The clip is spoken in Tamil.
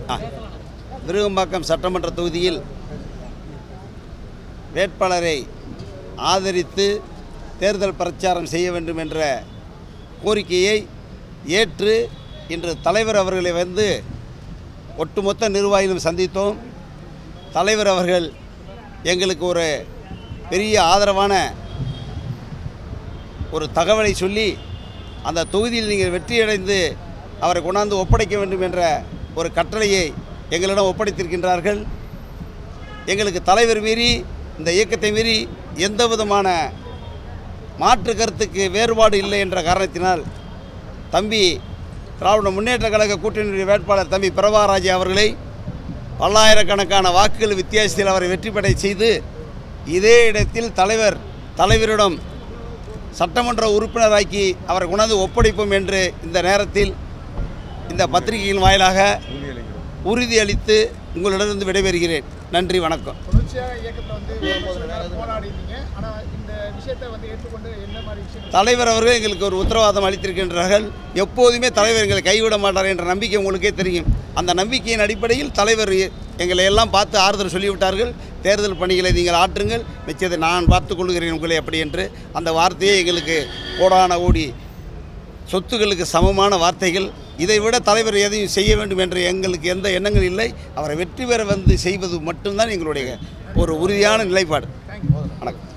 ஆ விருகம்பாக்கம் சட்டமன்ற தொகுதியில் வேட்பாளரை ஆதரித்து தேர்தல் பிரச்சாரம் செய்ய வேண்டும் என்ற கோரிக்கையை ஏற்று இன்று தலைவர் அவர்களை வந்து ஒட்டுமொத்த நிர்வாகிகளும் சந்தித்தோம் தலைவர் அவர்கள் எங்களுக்கு ஒரு பெரிய ஆதரவான ஒரு தகவலை சொல்லி அந்த தொகுதியில் நீங்கள் வெற்றியடைந்து அவரை கொண்டாந்து ஒப்படைக்க வேண்டும் என்ற ஒரு கட்டளையை எங்களிடம் ஒப்படைத்திருக்கின்றார்கள் எங்களுக்கு தலைவர் மீறி இந்த இயக்கத்தை மீறி எந்த விதமான மாற்று கருத்துக்கு வேறுபாடு இல்லை என்ற காரணத்தினால் தம்பி திராவிட முன்னேற்ற கழக கூட்டணி வேட்பாளர் தம்பி பிரபாராஜி அவர்களை பல்லாயிரக்கணக்கான வாக்குகள் வித்தியாசத்தில் அவரை வெற்றி பெற செய்து இதே இடத்தில் தலைவர் தலைவரிடம் சட்டமன்ற உறுப்பினராக்கி அவரை கொண்டாந்து ஒப்படைப்போம் என்று இந்த நேரத்தில் இந்த பத்திரிகையின் வாயிலாக உறுதியளித்து உங்களிடமிருந்து விடைபெறுகிறேன் நன்றி வணக்கம் தொடர்ச்சியாக இயக்கத்தில் வந்து போராடி இருந்தீங்க ஆனால் இந்த விஷயத்தை வந்து ஏற்றுக்கொண்டு என்ன மாதிரி விஷயம் தலைவர் அவர்கள் எங்களுக்கு ஒரு உத்தரவாதம் அளித்திருக்கின்றார்கள் எப்போதுமே தலைவர் எங்களை கைவிட மாட்டார் என்ற நம்பிக்கை உங்களுக்கே தெரியும் அந்த நம்பிக்கையின் அடிப்படையில் தலைவர் எங்களை எல்லாம் பார்த்து ஆறுதல் சொல்லிவிட்டார்கள் தேர்தல் பணிகளை நீங்கள் ஆற்றுங்கள் மிச்சத்தை நான் பார்த்துக் கொள்கிறேன் உங்களை அப்படி என்று அந்த வார்த்தையை எங்களுக்கு கோடான ஓடி சொத்துக்களுக்கு சமமான வார்த்தைகள் இதை விட தலைவர் எதையும் செய்ய வேண்டும் என்று எங்களுக்கு எந்த எண்ணங்கள் இல்லை அவரை வெற்றி பெற வந்து செய்வது மட்டும்தான் எங்களுடைய ஒரு உறுதியான நிலைப்பாடு வணக்கம்